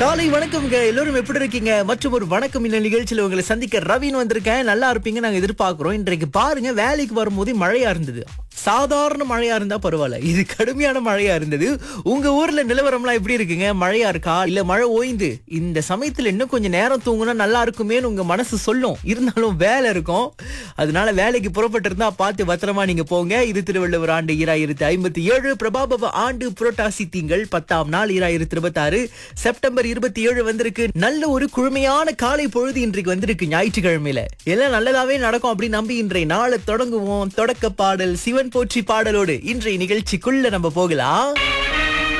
காலை வணக்கம்ங்க எல்லோரும் எப்படி இருக்கீங்க மற்றும் ஒரு வணக்கம் இந்த நிகழ்ச்சியில உங்களை சந்திக்க ரவின்னு வந்திருக்கேன் நல்லா இருப்பீங்க நாங்க எதிர்பார்க்கிறோம் இன்றைக்கு பாருங்க வேலைக்கு வரும்போது மழையா இருந்தது சாதாரண மழையா இருந்தா பரவாயில்ல இது கடுமையான மழையா இருந்தது உங்க ஊர்ல நிலவரம்லாம் எப்படி இருக்குங்க மழையா இருக்கா இல்ல மழை ஓய்ந்து இந்த சமயத்துல இன்னும் கொஞ்சம் நேரம் தூங்குனா நல்லா இருக்குமேன்னு உங்க மனசு சொல்லும் இருந்தாலும் வேலை இருக்கும் அதனால வேலைக்கு புறப்பட்டு இருந்தா பார்த்து பத்திரமா நீங்க போங்க இது திருவள்ளுவர் ஆண்டு ஈராயிரத்தி ஐம்பத்தி ஏழு பிரபாபவ ஆண்டு புரட்டாசி திங்கள் பத்தாம் நாள் ஈராயிரத்தி இருபத்தி ஆறு செப்டம்பர் இருபத்தி ஏழு வந்திருக்கு நல்ல ஒரு குழுமையான காலை பொழுது இன்றைக்கு வந்திருக்கு ஞாயிற்றுக்கிழமையில எல்லாம் நல்லதாவே நடக்கும் அப்படின்னு நம்பி இன்றைய நாளை தொடங்குவோம் தொடக்க பாடல் சிவன் போற்றி பாடலோடு இன்றைய நிகழ்ச்சிக்குள்ள நம்ம போகலாம்